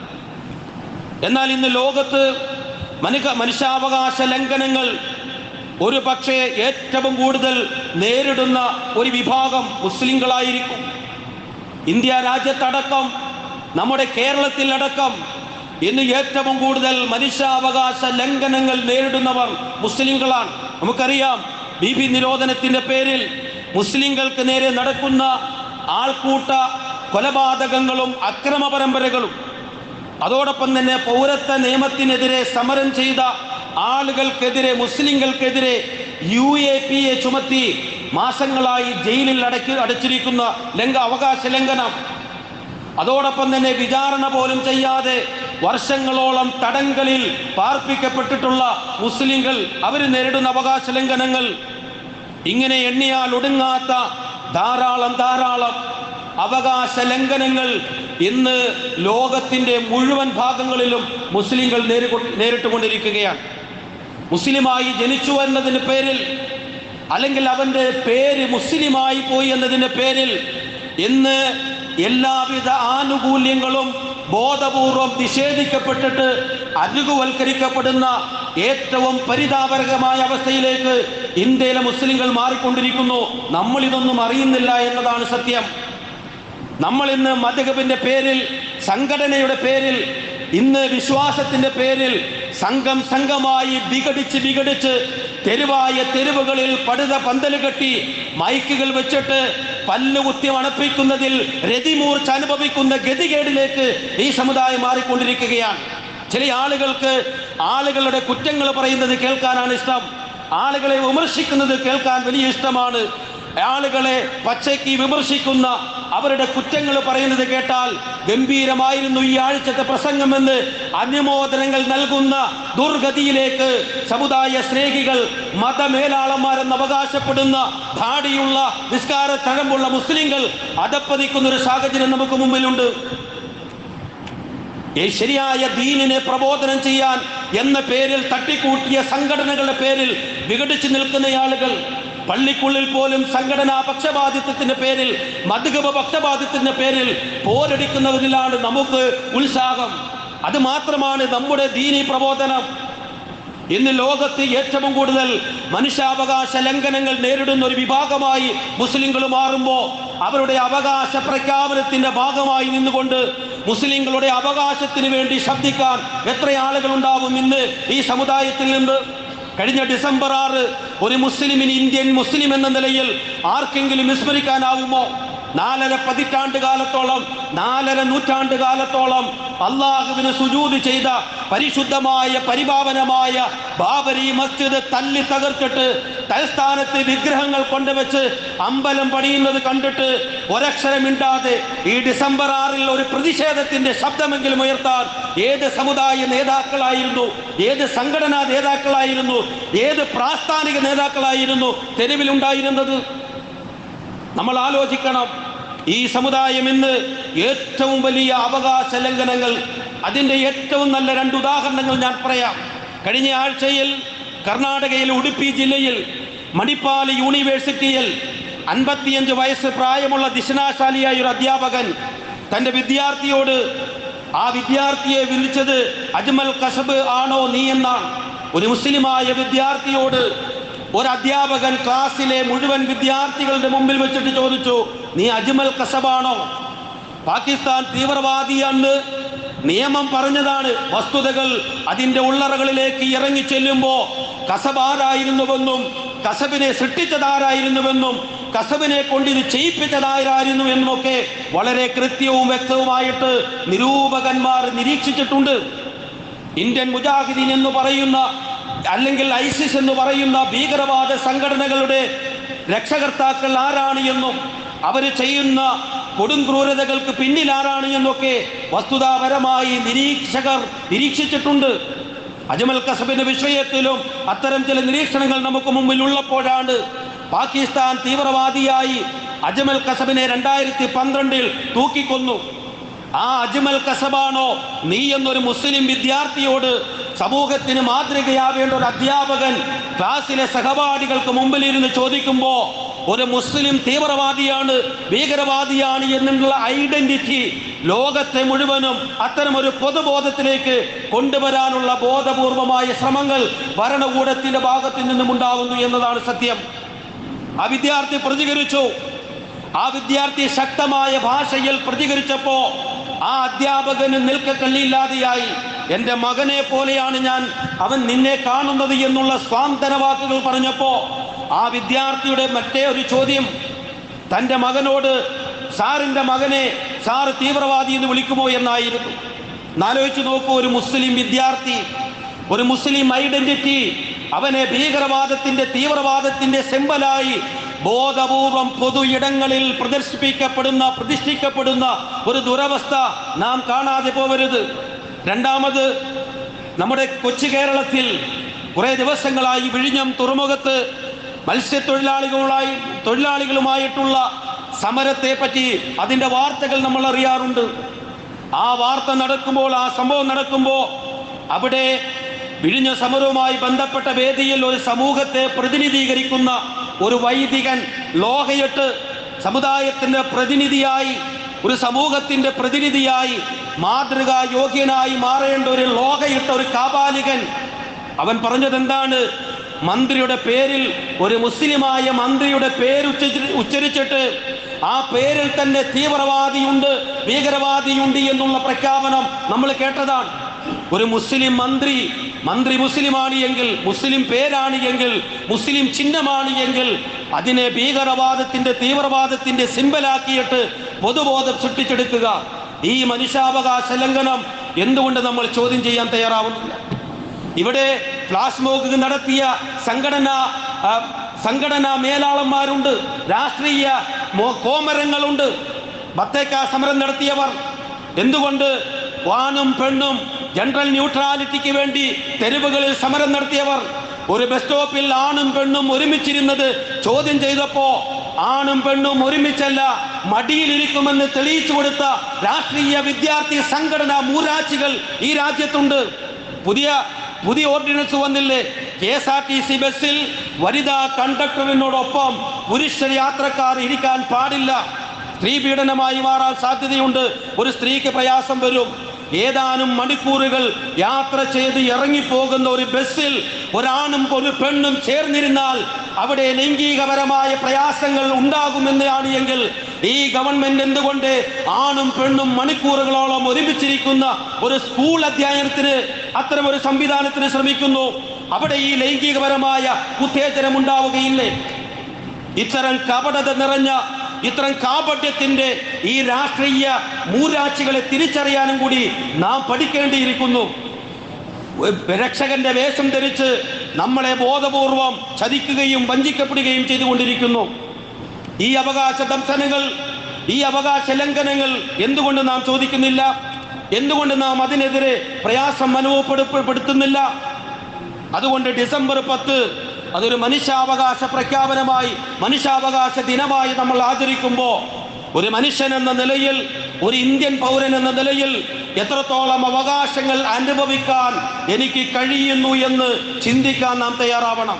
എന്നാൽ ഇന്ന് ലോകത്ത് മനുഷ്യ മനുഷ്യാവകാശ ലംഘനങ്ങൾ ഒരു പക്ഷേ ഏറ്റവും കൂടുതൽ നേരിടുന്ന ഒരു വിഭാഗം മുസ്ലിങ്ങളായിരിക്കും ഇന്ത്യ രാജ്യത്തടക്കം നമ്മുടെ കേരളത്തിലടക്കം ഇന്ന് ഏറ്റവും കൂടുതൽ മനുഷ്യാവകാശ ലംഘനങ്ങൾ നേരിടുന്നവർ മുസ്ലിങ്ങളാണ് നമുക്കറിയാം ബി പി നിരോധനത്തിന്റെ പേരിൽ മുസ്ലിങ്ങൾക്ക് നേരെ നടക്കുന്ന ആൾക്കൂട്ട കൊലപാതകങ്ങളും അക്രമ പരമ്പരകളും അതോടൊപ്പം തന്നെ പൗരത്വ നിയമത്തിനെതിരെ സമരം ചെയ്ത ആളുകൾക്കെതിരെ മുസ്ലിങ്ങൾക്കെതിരെ യു എ പി എ ചുമത്തി മാസങ്ങളായി ജയിലിൽ അടക്കി അടച്ചിരിക്കുന്ന ലംഘ അവകാശ ലംഘനം അതോടൊപ്പം തന്നെ വിചാരണ പോലും ചെയ്യാതെ വർഷങ്ങളോളം തടങ്കലിൽ പാർപ്പിക്കപ്പെട്ടിട്ടുള്ള മുസ്ലിങ്ങൾ അവർ നേരിടുന്ന അവകാശ ലംഘനങ്ങൾ ഇങ്ങനെ എണ്ണിയാൽ ഒടുങ്ങാത്ത ധാരാളം ധാരാളം അവകാശ ലംഘനങ്ങൾ ഇന്ന് ലോകത്തിന്റെ മുഴുവൻ ഭാഗങ്ങളിലും മുസ്ലിങ്ങൾ നേരിട്ടു നേരിട്ടുകൊണ്ടിരിക്കുകയാണ് മുസ്ലിമായി ജനിച്ചു എന്നതിന് പേരിൽ അല്ലെങ്കിൽ അവന്റെ പേര് മുസ്ലിമായി പോയി എന്നതിന്റെ പേരിൽ ഇന്ന് എല്ലാവിധ ആനുകൂല്യങ്ങളും ബോധപൂർവം നിഷേധിക്കപ്പെട്ടിട്ട് അരുകുവൽക്കരിക്കപ്പെടുന്ന ഏറ്റവും പരിതാപകരമായ അവസ്ഥയിലേക്ക് ഇന്ത്യയിലെ മുസ്ലിങ്ങൾ മാറിക്കൊണ്ടിരിക്കുന്നു നമ്മൾ ഇതൊന്നും അറിയുന്നില്ല എന്നതാണ് സത്യം നമ്മൾ ഇന്ന് മധുഹബിന്റെ പേരിൽ സംഘടനയുടെ പേരിൽ ഇന്ന് വിശ്വാസത്തിന്റെ പേരിൽ സംഘം സംഘമായി വിഘടിച്ച് വിഘടിച്ച് തെരുവായ തെരുവുകളിൽ പടുത പന്തല് കെട്ടി മൈക്കുകൾ വെച്ചിട്ട് പല്ലുകുത്തി മണപ്പിക്കുന്നതിൽ രതിമൂർച്ച അനുഭവിക്കുന്ന ഗതികേടിലേക്ക് ഈ സമുദായം മാറിക്കൊണ്ടിരിക്കുകയാണ് ചില ആളുകൾക്ക് ആളുകളുടെ കുറ്റങ്ങൾ പറയുന്നത് കേൾക്കാനാണ് ഇഷ്ടം ആളുകളെ വിമർശിക്കുന്നത് കേൾക്കാൻ വലിയ ഇഷ്ടമാണ് ആളുകളെ പച്ചയ്ക്ക് വിമർശിക്കുന്ന അവരുടെ കുറ്റങ്ങൾ പറയുന്നത് കേട്ടാൽ ഗംഭീരമായിരുന്നു ഈ ആഴ്ചത്തെ പ്രസംഗമെന്ന് അനുമോദനങ്ങൾ നൽകുന്ന ദുർഗതിയിലേക്ക് സമുദായ സ്നേഹികൾ മതമേലാളന്മാരെന്ന് അവകാശപ്പെടുന്ന ധാടിയുള്ള നിസ്കാര തഴമ്പുള്ള മുസ്ലിങ്ങൾ അധപ്പതിക്കുന്ന ഒരു സാഹചര്യം നമുക്ക് മുമ്പിലുണ്ട് ഈ ശരിയായ ദീനിനെ പ്രബോധനം ചെയ്യാൻ എന്ന പേരിൽ തട്ടിക്കൂട്ടിയ സംഘടനകളുടെ പേരിൽ വിഘടിച്ചു നിൽക്കുന്ന ആളുകൾ പള്ളിക്കുള്ളിൽ പോലും സംഘടനാ പക്ഷപാതിത്വത്തിന്റെ പേരിൽ മധുഗമ പക്ഷപാതിത്വത്തിന്റെ പേരിൽ പോരടിക്കുന്നവരിലാണ് നമുക്ക് ഉത്സാഹം അത് മാത്രമാണ് നമ്മുടെ ദീനി പ്രബോധനം ഇന്ന് ലോകത്ത് ഏറ്റവും കൂടുതൽ മനുഷ്യാവകാശ ലംഘനങ്ങൾ നേരിടുന്ന ഒരു വിഭാഗമായി മുസ്ലിങ്ങൾ മാറുമ്പോൾ അവരുടെ അവകാശ പ്രഖ്യാപനത്തിന്റെ ഭാഗമായി നിന്നുകൊണ്ട് മുസ്ലിങ്ങളുടെ അവകാശത്തിന് വേണ്ടി ശബ്ദിക്കാൻ എത്ര ആളുകൾ ഉണ്ടാവും ഇന്ന് ഈ സമുദായത്തിൽ നിന്ന് കഴിഞ്ഞ ഡിസംബർ ആറ് ഒരു മുസ്ലിമിന് ഇന്ത്യൻ മുസ്ലിം എന്ന നിലയിൽ ആർക്കെങ്കിലും വിസ്മരിക്കാനാവുമോ നാലര പതിറ്റാണ്ട് കാലത്തോളം നാലര നൂറ്റാണ്ട് കാലത്തോളം അള്ളാഹുവിന് സുജൂത് ചെയ്ത പരിശുദ്ധമായ പരിപാവനമായ ബാബരി മസ്ജിദ് തല്ലി തകർത്തിട്ട് തലസ്ഥാനത്ത് വിഗ്രഹങ്ങൾ കൊണ്ടുവച്ച് അമ്പലം പണിയുന്നത് കണ്ടിട്ട് ഒരക്ഷരമിണ്ടാതെ ഈ ഡിസംബർ ആറിൽ ഒരു പ്രതിഷേധത്തിന്റെ ശബ്ദമെങ്കിലും ഉയർത്താൻ ഏത് സമുദായ നേതാക്കളായിരുന്നു ഏത് സംഘടനാ നേതാക്കളായിരുന്നു ഏത് പ്രാസ്ഥാനിക നേതാക്കളായിരുന്നു തെരുവിലുണ്ടായിരുന്നത് നമ്മൾ ആലോചിക്കണം ഈ സമുദായം ഇന്ന് ഏറ്റവും വലിയ അവകാശ ലംഘനങ്ങൾ അതിൻ്റെ ഏറ്റവും നല്ല രണ്ട് ഉദാഹരണങ്ങൾ ഞാൻ പറയാം കഴിഞ്ഞ ആഴ്ചയിൽ കർണാടകയിലെ ഉടുപ്പി ജില്ലയിൽ മണിപ്പാൽ യൂണിവേഴ്സിറ്റിയിൽ അൻപത്തിയഞ്ച് വയസ്സ് പ്രായമുള്ള ദിശനാശാലിയായ ഒരു അധ്യാപകൻ തൻ്റെ വിദ്യാർത്ഥിയോട് ആ വിദ്യാർത്ഥിയെ വിളിച്ചത് അജ്മൽ കസബ് ആണോ നീ എന്നാണ് ഒരു മുസ്ലിമായ വിദ്യാർത്ഥിയോട് ഒരു അധ്യാപകൻ ക്ലാസ്സിലെ മുഴുവൻ വിദ്യാർത്ഥികളുടെ മുമ്പിൽ വെച്ചിട്ട് ചോദിച്ചു നീ അജ്മൽ കസബാണോ പാകിസ്ഥാൻ തീവ്രവാദിയാണെന്ന് നിയമം പറഞ്ഞതാണ് വസ്തുതകൾ അതിന്റെ ഉള്ളറകളിലേക്ക് ഇറങ്ങി ചെല്ലുമ്പോ കസബ് ആരായിരുന്നുവെന്നും കസബിനെ സൃഷ്ടിച്ചതാരായിരുന്നുവെന്നും കസബിനെ കൊണ്ട് ഇത് ചെയ്യിപ്പിച്ചതാരായിരുന്നു എന്നുമൊക്കെ വളരെ കൃത്യവും വ്യക്തവുമായിട്ട് നിരൂപകന്മാർ നിരീക്ഷിച്ചിട്ടുണ്ട് ഇന്ത്യൻ മുജാഹിദീൻ എന്ന് പറയുന്ന അല്ലെങ്കിൽ ഐസിസ് എന്ന് പറയുന്ന ഭീകരവാദ സംഘടനകളുടെ രക്ഷകർത്താക്കൾ ആരാണ് എന്നും അവർ ചെയ്യുന്ന കൊടും ക്രൂരതകൾക്ക് പിന്നിൽ ആരാണ് എന്നൊക്കെ വസ്തുതാപരമായി നിരീക്ഷകർ നിരീക്ഷിച്ചിട്ടുണ്ട് അജ്മൽ കസബിന്റെ വിഷയത്തിലും അത്തരം ചില നിരീക്ഷണങ്ങൾ നമുക്ക് മുമ്പിൽ ഉള്ളപ്പോഴാണ് പാകിസ്ഥാൻ തീവ്രവാദിയായി അജ്മൽ കസബിനെ രണ്ടായിരത്തി പന്ത്രണ്ടിൽ തൂക്കിക്കൊന്നു ആ അജ്മൽ കസബാണോ നീ എന്നൊരു മുസ്ലിം വിദ്യാർത്ഥിയോട് സമൂഹത്തിന് മാതൃകയാവേണ്ട ഒരു അധ്യാപകൻ ക്ലാസ്സിലെ സഹപാഠികൾക്ക് മുമ്പിൽ ഇരുന്ന് ചോദിക്കുമ്പോ ഒരു മുസ്ലിം തീവ്രവാദിയാണ് ഭീകരവാദിയാണ് എന്നുള്ള ഐഡന്റിറ്റി ലോകത്തെ മുഴുവനും അത്തരം ഒരു പൊതുബോധത്തിലേക്ക് കൊണ്ടുവരാനുള്ള ബോധപൂർവമായ ശ്രമങ്ങൾ ഭരണകൂടത്തിന്റെ ഭാഗത്തു നിന്നും ഉണ്ടാകുന്നു എന്നതാണ് സത്യം ആ വിദ്യാർത്ഥി പ്രതികരിച്ചു ആ വിദ്യാർത്ഥി ശക്തമായ ഭാഷയിൽ പ്രതികരിച്ചപ്പോ ആ അധ്യാപകന് നിൽക്കക്കള്ളിയില്ലാതെയായി എൻ്റെ മകനെ പോലെയാണ് ഞാൻ അവൻ നിന്നെ കാണുന്നത് എന്നുള്ള സ്വാന്തന വാക്കുകൾ പറഞ്ഞപ്പോ ആ വിദ്യാർത്ഥിയുടെ മറ്റേ ഒരു ചോദ്യം തൻ്റെ മകനോട് സാറിൻ്റെ മകനെ സാർ തീവ്രവാദി എന്ന് വിളിക്കുമോ എന്നായിരുന്നു എന്നാലോചിച്ച് നോക്കൂ ഒരു മുസ്ലിം വിദ്യാർത്ഥി ഒരു മുസ്ലിം ഐഡന്റിറ്റി അവനെ ഭീകരവാദത്തിന്റെ തീവ്രവാദത്തിന്റെ സെമ്പലായി ബോധപൂർവം പൊതു ഇടങ്ങളിൽ പ്രദർശിപ്പിക്കപ്പെടുന്ന പ്രതിഷ്ഠിക്കപ്പെടുന്ന ഒരു ദുരവസ്ഥ നാം കാണാതെ പോവരുത് രണ്ടാമത് നമ്മുടെ കൊച്ചു കേരളത്തിൽ കുറെ ദിവസങ്ങളായി വിഴിഞ്ഞം തുറമുഖത്ത് മത്സ്യത്തൊഴിലാളികളുമായി തൊഴിലാളികളുമായിട്ടുള്ള സമരത്തെ പറ്റി അതിൻ്റെ വാർത്തകൾ നമ്മൾ അറിയാറുണ്ട് ആ വാർത്ത നടക്കുമ്പോൾ ആ സംഭവം നടക്കുമ്പോൾ അവിടെ വിഴിഞ്ഞ സമരവുമായി ബന്ധപ്പെട്ട വേദിയിൽ ഒരു സമൂഹത്തെ പ്രതിനിധീകരിക്കുന്ന ഒരു വൈദികൻ ലോഹയിട്ട് സമുദായത്തിന്റെ പ്രതിനിധിയായി ഒരു സമൂഹത്തിന്റെ പ്രതിനിധിയായി മാതൃകാ യോഗ്യനായി മാറേണ്ട ഒരു ലോഹയിട്ട ഒരു കാപാലികൻ അവൻ പറഞ്ഞത് എന്താണ് മന്ത്രിയുടെ പേരിൽ ഒരു മുസ്ലിമായ മന്ത്രിയുടെ പേര് ഉച്ചരി- ഉച്ചരിച്ചിട്ട് ആ പേരിൽ തന്നെ തീവ്രവാദിയുണ്ട് ഭീകരവാദിയുണ്ട് എന്നുള്ള പ്രഖ്യാപനം നമ്മൾ കേട്ടതാണ് ഒരു മുസ്ലിം മന്ത്രി മന്ത്രി മുസ്ലിമാണ് എങ്കിൽ മുസ്ലിം പേരാണ് എങ്കിൽ മുസ്ലിം ചിഹ്നമാണ് എങ്കിൽ അതിനെ ഭീകരവാദത്തിന്റെ തീവ്രവാദത്തിന്റെ സിമ്പലാക്കിയിട്ട് പൊതുബോധം സൃഷ്ടിച്ചെടുക്കുക ഈ മനുഷ്യാവകാശ ലംഘനം എന്തുകൊണ്ട് നമ്മൾ ചോദ്യം ചെയ്യാൻ തയ്യാറാവുന്നില്ല ഇവിടെ ഫ്ലാഷ് മോക്ക് നടത്തിയ സംഘടന ആ, സംഘടനാ മേലാളന്മാരുണ്ട് രാഷ്ട്രീയ മോ- കോമരങ്ങളുണ്ട് ബത്തേക്ക സമരം നടത്തിയവർ എന്തുകൊണ്ട് വാനും പെണ്ണും ജനറൽ ന്യൂട്രാലിറ്റിക്ക് വേണ്ടി തെരുവുകളിൽ സമരം നടത്തിയവർ ഒരു ബസ് സ്റ്റോപ്പിൽ ആണും പെണ്ണും ഒരുമിച്ചിരുന്നത് ചോദ്യം ചെയ്തപ്പോ ആണും പെണ്ണും ഒരുമിച്ചല്ല മടിയിലിരിക്കുമെന്ന് തെളിയിച്ചു കൊടുത്ത രാഷ്ട്രീയ വിദ്യാർത്ഥി സംഘടനാ മൂരാച്ചികൾ ഈ രാജ്യത്തുണ്ട് പുതിയ പുതിയ ഓർഡിനൻസ് വന്നില്ലേ K S R T C ബസ്സിൽ വനിതാ കണ്ടക്ടറിനോടൊപ്പം പുരുഷ യാത്രക്കാർ ഇരിക്കാൻ പാടില്ല സ്ത്രീ പീഡനമായി മാറാൻ സാധ്യതയുണ്ട് ഒരു സ്ത്രീക്ക് പ്രയാസം വരും ഏതാനും മണിക്കൂറുകൾ യാത്ര ചെയ്ത് ഇറങ്ങിപ്പോകുന്ന ഒരു ബസ്സിൽ ഒരാണും ഒരു പെണ്ണും ചേർന്നിരുന്നാൽ അവിടെ ലൈംഗികപരമായ പ്രയാസങ്ങൾ ഉണ്ടാകുമെന്നാണ് എങ്കിൽ ഈ ഗവൺമെന്റ് എന്തുകൊണ്ട് ആണും പെണ്ണും മണിക്കൂറുകളോളം ഒരുമിച്ചിരിക്കുന്ന ഒരു സ്കൂൾ അധ്യയനത്തിന് അത്തരം ഒരു സംവിധാനത്തിന് ശ്രമിക്കുന്നു അവിടെ ഈ ലൈംഗികപരമായ ഉത്തേജനം ഉണ്ടാവുകയില്ലേ ഇത്തരം കപടത നിറഞ്ഞ ഇത്തരം കാപട്യത്തിന്റെ ഈ രാഷ്ട്രീയ മൂരാച്ചികളെ തിരിച്ചറിയാനും കൂടി നാം പഠിക്കേണ്ടിയിരിക്കുന്നു രക്ഷകന്റെ വേഷം ധരിച്ച് നമ്മളെ ബോധപൂർവം ചതിക്കുകയും വഞ്ചിക്കപ്പെടുകയും ചെയ്തുകൊണ്ടിരിക്കുന്നു ഈ അവകാശ ദംശനങ്ങൾ ഈ അവകാശ ലംഘനങ്ങൾ എന്തുകൊണ്ട് നാം ചോദിക്കുന്നില്ല എന്തുകൊണ്ട് നാം അതിനെതിരെ പ്രയാസം അനുഭവപ്പെടുത്തുന്നില്ല അതുകൊണ്ട് ഡിസംബർ പത്ത് അതൊരു മനുഷ്യാവകാശ പ്രഖ്യാപനമായി മനുഷ്യാവകാശ ദിനമായി നമ്മൾ ആചരിക്കുമ്പോൾ ഒരു മനുഷ്യൻ എന്ന നിലയിൽ ഒരു ഇന്ത്യൻ പൗരൻ എന്ന നിലയിൽ എത്രത്തോളം അവകാശങ്ങൾ അനുഭവിക്കാൻ എനിക്ക് കഴിയുന്നു എന്ന് ചിന്തിക്കാൻ നാം തയ്യാറാവണം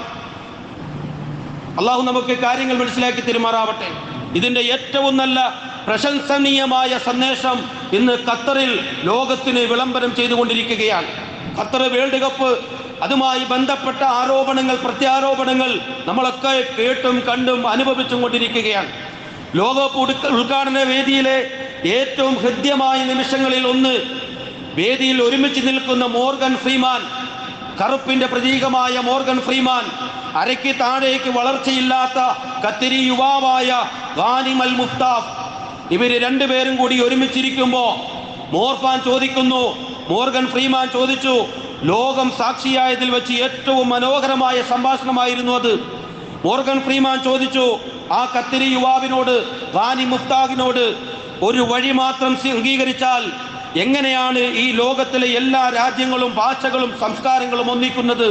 അള്ളാഹു നമുക്ക് കാര്യങ്ങൾ മനസ്സിലാക്കി തെരുമാറാവട്ടെ ഇതിന്റെ ഏറ്റവും നല്ല പ്രശംസനീയമായ സന്ദേശം ഇന്ന് ഖത്തറിൽ ലോകത്തിന് വിളംബരം ചെയ്തുകൊണ്ടിരിക്കുകയാണ് ഖത്തർ വേൾഡ് കപ്പ് അതുമായി ബന്ധപ്പെട്ട ആരോപണങ്ങൾ പ്രത്യാരോപണങ്ങൾ നമ്മളൊക്കെ കേട്ടും കണ്ടും അനുഭവിച്ചും കൊണ്ടിരിക്കുകയാണ് ലോകകപ്പ് ഉദ്ഘ- ഉദ്ഘാടന വേദിയിലെ ഏറ്റവും ഹൃദ്യമായ നിമിഷങ്ങളിൽ ഒന്ന് വേദിയിൽ ഒരുമിച്ച് നിൽക്കുന്ന മോർഗൻ ഫ്രീമാൻ കറുപ്പിന്റെ പ്രതീകമായ മോർഗൻ ഫ്രീമാൻ അരയ്ക്ക് താഴേക്ക് വളർച്ചയില്ലാത്ത കത്തിരി യുവാവായ ഗാനിമൽ മുഫ്താഫ് ഇവര് രണ്ടുപേരും കൂടി ഒരുമിച്ചിരിക്കുമ്പോ മോർഫാൻ ചോദിക്കുന്നു മോർഗൻ ഫ്രീമാൻ ചോദിച്ചു ലോകം സാക്ഷിയായതിൽ വെച്ച് ഏറ്റവും മനോഹരമായ സംഭാഷണമായിരുന്നു അത് മോർഗൻ ഫ്രീമാൻ ചോദിച്ചു ആ കത്തിരി യുവാവിനോട് ഗാനി മുഫ്താഖിനോട് ഒരു വഴി മാത്രം സ്വീ- അംഗീകരിച്ചാൽ എങ്ങനെയാണ് ഈ ലോകത്തിലെ എല്ലാ രാജ്യങ്ങളും ഭാഷകളും സംസ്കാരങ്ങളും ഒന്നിക്കുന്നത്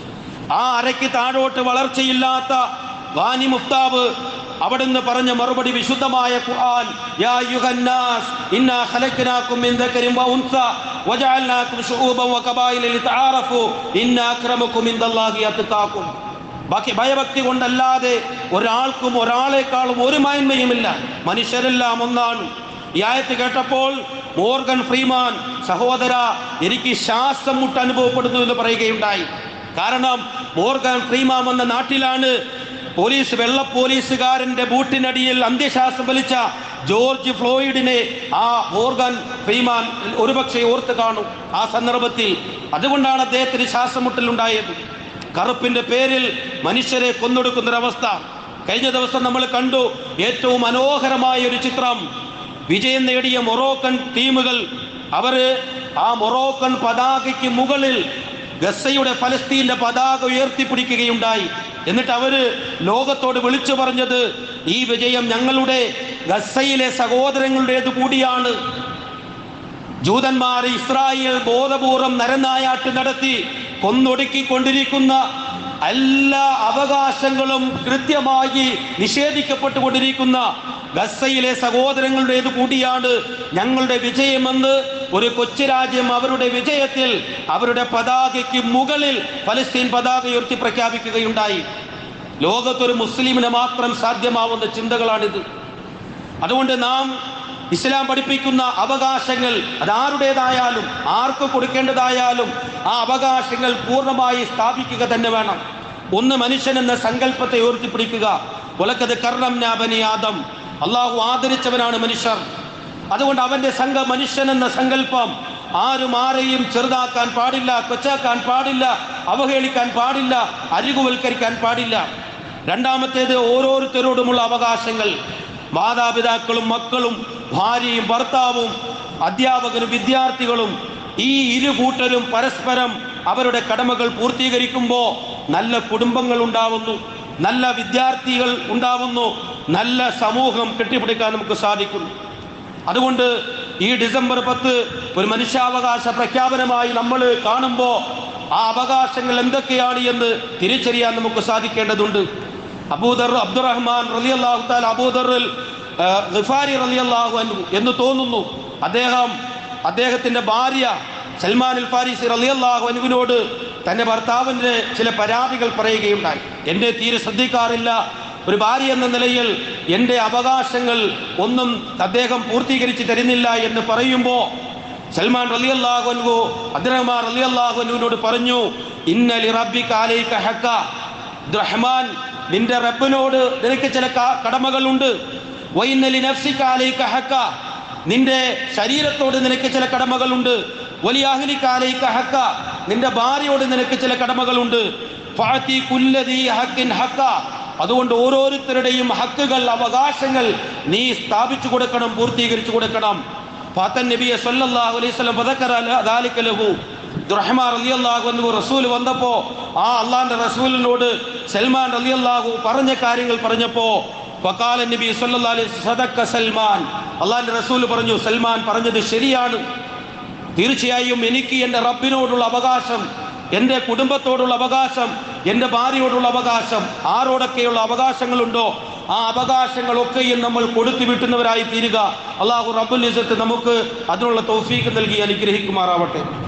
ആ അരയ്ക്ക് താഴോട്ട് വളർച്ചയില്ലാത്ത വാനി മുഫ്താബ് അവിടുന്ന് പറഞ്ഞ മറുപടി വിശുദ്ധമായ ഖുർആൻ യാ യുഹന്നാസ് ഇന്നാ ഖലഖനാകും മിൻ ദക്കരിൻ വ ഉൻസ വജഅൽനാകും ശുഊബൻ വ ഖബായില ലിതആറഫു ഇന്ന അക്രമകും ഇൻദല്ലാഹി അത്ഖാകും ബാക്കി ഭയഭക്തി കൊണ്ടല്ലാതെ ഒരാൾക്കും ഒരാളെക്കാളും ഒരു മേന്മയുമില്ല മനുഷ്യരെല്ലാം ഒന്നാണ് ഈ ആയത്ത് കേട്ടപ്പോൾ മോർഗൻ ഫ്രീമാൻ സഹോദര എനിക്ക് ശ്വാസം മുട്ട് അനുഭവപ്പെടുന്നു എന്ന് പറയുകയുണ്ടായി കാരണം മോർഗൻ ഫ്രീമാൻ എന്ന നാട്ടിലാണ് പോലീസ് വെള്ള പോലീസുകാരന്റെ ബൂട്ടിനടിയിൽ അന്ത്യശ്വാസം വലിച്ച ജോർജ് ഫ്ലോയിഡിനെ ആ മോർഗൻ ഫ്രീമാൻ ഒരുപക്ഷെ ഓർത്ത് കാണും ആ സന്ദർഭത്തിൽ അതുകൊണ്ടാണ് അദ്ദേഹത്തിന് ശ്വാസം മുട്ടലുണ്ടായത് കറുപ്പിന്റെ പേരിൽ മനുഷ്യരെ കൊന്നൊടുക്കുന്നൊരവസ്ഥ കഴിഞ്ഞ ദിവസം നമ്മൾ കണ്ടു ഏറ്റവും മനോഹരമായ ഒരു ചിത്രം വിജയം നേടിയ മൊറോക്കൻ ടീമുകൾ അവര് ആ മൊറോക്കൻ പതാകയ്ക്ക് മുകളിൽ ഗസയുടെ ഫലസ്തീന്റെ പതാക ഉയർത്തിപ്പിടിക്കുകയുണ്ടായി എന്നിട്ട് അവര് ലോകത്തോട് വിളിച്ചു പറഞ്ഞത് ഈ വിജയം ഞങ്ങളുടെ ഗസയിലെ സഹോദരങ്ങളുടേത് കൂടിയാണ് ജൂതന്മാർ ഇസ്രായേൽ ബോധപൂർവം നരനായാട്ട് നടത്തി കൊന്നൊടുക്കിക്കൊണ്ടിരിക്കുന്ന എല്ലാ അവകാശങ്ങളും കൃത്യമായി നിഷേധിക്കപ്പെട്ടുകൊണ്ടിരിക്കുന്ന ഗസയിലെ സഹോദരങ്ങളുടേത് കൂടിയാണ് ഞങ്ങളുടെ വിജയമെന്ന് ഒരു കൊച്ചു രാജ്യം അവരുടെ വിജയത്തിൽ അവരുടെ പതാകയ്ക്ക് മുകളിൽ പലസ്തീൻ പതാക ഉയർത്തി പ്രഖ്യാപിക്കുകയുണ്ടായി ലോകത്തൊരു മുസ്ലിമിന് മാത്രം സാധ്യമാവുന്ന ചിന്തകളാണിത് അതുകൊണ്ട് നാം ഇസ്ലാം പഠിപ്പിക്കുന്ന അവകാശങ്ങൾ അതാരുടേതായാലും ആർക്ക് കൊടുക്കേണ്ടതായാലും ആ അവകാശങ്ങൾ പൂർണ്ണമായി സ്ഥാപിക്കുക തന്നെ വേണം ഒന്ന് മനുഷ്യൻ എന്ന സങ്കല്പത്തെ ഉയർത്തിപ്പിടിക്കുക ഉലക്കത് കർണം നാബനി ആദം അള്ളാഹു ആദരിച്ചവനാണ് മനുഷ്യർ അതുകൊണ്ട് അവന്റെ സംഘ മനുഷ്യൻ എന്ന സങ്കല്പം ആരും ആരെയും ചെറുതാക്കാൻ പാടില്ല കൊച്ചാക്കാൻ പാടില്ല അവഹേളിക്കാൻ പാടില്ല അരികുവൽക്കരിക്കാൻ പാടില്ല രണ്ടാമത്തേത് ഓരോരുത്തരോടുമുള്ള അവകാശങ്ങൾ മാതാപിതാക്കളും മക്കളും ഭാര്യയും ഭർത്താവും അധ്യാപകരും വിദ്യാർത്ഥികളും ഈ ഇരു കൂട്ടരും പരസ്പരം അവരുടെ കടമകൾ പൂർത്തീകരിക്കുമ്പോൾ നല്ല കുടുംബങ്ങൾ ഉണ്ടാവുന്നു നല്ല വിദ്യാർത്ഥികൾ ഉണ്ടാവുന്നു നല്ല സമൂഹം കെട്ടിപ്പിടിക്കാൻ നമുക്ക് സാധിക്കുന്നു അതുകൊണ്ട് ഈ ഡിസംബർ പത്ത് ഒരു മനുഷ്യാവകാശ പ്രഖ്യാപനമായി നമ്മൾ കാണുമ്പോൾ ആ അവകാശങ്ങൾ എന്തൊക്കെയാണ് എന്ന് തിരിച്ചറിയാൻ നമുക്ക് സാധിക്കേണ്ടതുണ്ട് അബൂദർ അബ്ദുറഹ്മാൻ റലി അള്ളാഹു താൽ അബൂദറിൽ ഗിഫാരി റലി അള്ളാഹു അൻഹു എന്ന് തോന്നുന്നു അദ്ദേഹം അദ്ദേഹത്തിന്റെ ഭാര്യ സൽമാൻ അൽ ഫാരിസി റലി അള്ളാഹു അനുവിനോട് തന്റെ ഭർത്താവിൻ്റെ ചില പരാതികൾ പറയുകയുണ്ടായി എന്നെ തീരെ ശ്രദ്ധിക്കാറില്ല ഒരു ഭാര്യ എന്ന നിലയിൽ എൻ്റെ അവകാശങ്ങൾ ഒന്നും അദ്ദേഹം പൂർത്തീകരിച്ച് തരുന്നില്ല എന്ന് പറയുമ്പോൾ സൽമാൻ റലി അള്ളാഹുൻഹു അബ്ദുറഹ്മാൻ റലി അള്ളാഹുനുവിനോട് പറഞ്ഞു ഇന്നലി റബ്ബിക അലൈക ഹക്ക അബ്ദുറഹ്മാൻ നിന്റെ റബ്ബിനോട് നിനക്ക് ചില ക- കടമകളുണ്ട് വൈന്നലി നഫ്സിക അലൈക ഹക്ക നിന്റെ ശരീരത്തോട് നിനക്ക് ചില കടമകളുണ്ട് വലിയ അഹ്ലിക അലൈക ഹക്ക നിന്റെ ഭാര്യയോട് നിനക്ക് ചില കടമകളുണ്ട് ഫഅതി കുല്ലദീ ഹഖിൻ ഹക്ക അതുകൊണ്ട് ഓരോരുത്തരുടെയും ഹക്കുകൾ അവകാശങ്ങൾ നീ സ്ഥാപിച്ചു കൊടുക്കണം പൂർത്തീകരിച്ചു കൊടുക്കണം ഫാത്തൻ നബിയെ സല്ലല്ലാഹു അലൈഹി വസല്ലം ഫദക്കറ ദാലിക ലഹു ദുർഹമാൻ റളിയല്ലാഹു അൻഹു റസൂൽ വന്നപ്പോ ആ അള്ളാന്റെ റസൂലിനോട് സൽമാൻ റളിയല്ലാഹു പറഞ്ഞ കാര്യങ്ങൾ പറഞ്ഞപ്പോ ഫഖാല നബി സല്ലല്ലാഹു അലൈഹി വസല്ലം സദക്ക സൽമാൻ അള്ളാന്റെ റസൂൽ പറഞ്ഞു സൽമാൻ പറഞ്ഞത് ശരിയാണ് തീർച്ചയായും എനിക്ക് എൻ്റെ റബ്ബിനോടുള്ള അവകാശം എൻ്റെ കുടുംബത്തോടുള്ള അവകാശം എൻ്റെ ഭാര്യയോടുള്ള അവകാശം ആരോടൊക്കെയുള്ള അവകാശങ്ങളുണ്ടോ ആ അവകാശങ്ങളൊക്കെയും നമ്മൾ കൊടുത്തു വിട്ടുന്നവരായി തീരുക അള്ളാഹു റബ്ബുൽ ഇസത്ത് നമുക്ക് അതിനുള്ള തൗഫീക്ക് നൽകി അനുഗ്രഹിക്കുമാറാവട്ടെ